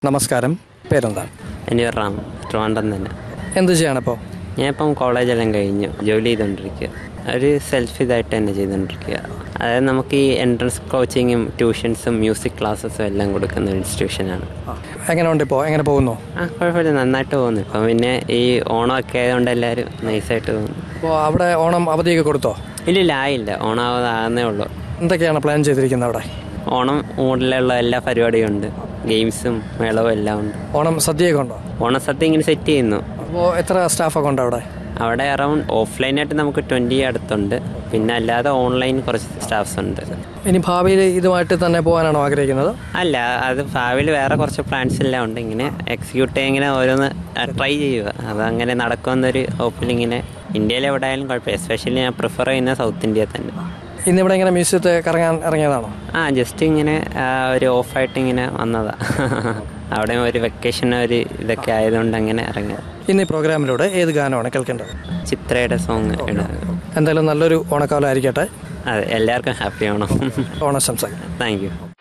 നമസ്കാരം പേരെന്താണ് എൻ്റെ പേര് റാം ട്രിവാൻഡ്രം തന്നെ എന്ത് ചെയ്യാണിപ്പോൾ ഞാൻ ഇപ്പം കോളേജെല്ലാം കഴിഞ്ഞു ജോലി ചെയ്തുകൊണ്ടിരിക്കുക ഒരു സെൽഫ് ഇതായിട്ട് തന്നെ ചെയ്തുകൊണ്ടിരിക്കുക അതായത് നമുക്ക് ഈ എൻട്രൻസ് കോച്ചിങ്ങും ട്യൂഷൻസും മ്യൂസിക് ക്ലാസ്സസും എല്ലാം കൊടുക്കുന്ന ഒരു ഇൻസ്റ്റിറ്റ്യൂഷനാണ് എങ്ങനെയുണ്ട് ഇപ്പോൾ എങ്ങനെ പോകുന്നു ആ കുഴപ്പമില്ല നന്നായിട്ട് പോകുന്നു ഇപ്പം പിന്നെ ഈ ഓണമൊക്കെ ആയതുകൊണ്ട് എല്ലാവരും നൈസായിട്ട് പോകുന്നു അപ്പോൾ അവിടെ ഓണം അവധിയൊക്കെ കൊടുത്തോ ഇല്ലില്ല ആയില്ല ഓണം ആവുന്നേ ഉള്ളൂ എന്തൊക്കെയാണ് പ്ലാൻ ചെയ്തിരിക്കുന്നത് അവിടെ ഓണം മൂഡിലുള്ള എല്ലാ പരിപാടിയും ഉണ്ട് ഗെയിംസും മേളവും എല്ലാം ഉണ്ട് ഓണം സദ്യയൊക്കെ ഉണ്ടോ ഓണസദ്യ ഇങ്ങനെ സെറ്റ് ചെയ്യുന്നു അപ്പോൾ എത്ര സ്റ്റാഫൊക്കെ ഉണ്ട് അവിടെ അവിടെ അറൗണ്ട് ഓഫ്ലൈനായിട്ട് നമുക്ക് ട്വൻറ്റി അടുത്തുണ്ട് പിന്നെ അല്ലാതെ ഓൺലൈൻ കുറച്ച് സ്റ്റാഫ്സ് ഉണ്ട് ഇനി ഭാവിയിൽ ഇതുമായിട്ട് തന്നെ പോകാനാണോ ആഗ്രഹിക്കുന്നത് അല്ല അത് ഭാവിയിൽ വേറെ കുറച്ച് പ്ലാൻസ് എല്ലാം ഉണ്ട് ഇങ്ങനെ എക്സിക്യൂട്ട് ഇങ്ങനെ ഓരോന്ന് ട്രൈ ചെയ്യുക അത് അങ്ങനെ നടക്കുമെന്നൊരു ഹോപ്പിൽ ഇങ്ങനെ ഇന്ത്യയിൽ എവിടെ ആയാലും കുഴപ്പമില്ല എസ്പെഷ്യലി ഞാൻ പ്രിഫർ ചെയ്യുന്ന സൗത്ത് ഇന്ത്യ തന്നെ ഇന്നിവിടെ ഇങ്ങനെ മ്യൂസിയത്തെ കറങ്ങാൻ ഇറങ്ങിയതാണോ ആ ജസ്റ്റ് ഇങ്ങനെ ആ, ഒരു ഓഫായിട്ട് ഇങ്ങനെ വന്നതാ അവിടെ ഒരു വെക്കേഷൻ ഒരു ഇതൊക്കെ ആയതുകൊണ്ട് അങ്ങനെ ഇറങ്ങി ഇന്ന് ഈ പ്രോഗ്രാമിലൂടെ ഏത് ഗാനമാണ് കേൾക്കേണ്ടത് ചിത്രയുടെ സോങ് ഇടാം എന്തായാലും നല്ലൊരു ഓണക്കാലം ആയിരിക്കട്ടെ അതെ എല്ലാവർക്കും ഹാപ്പി ആവണം ഓണാശംസകൾ താങ്ക് യു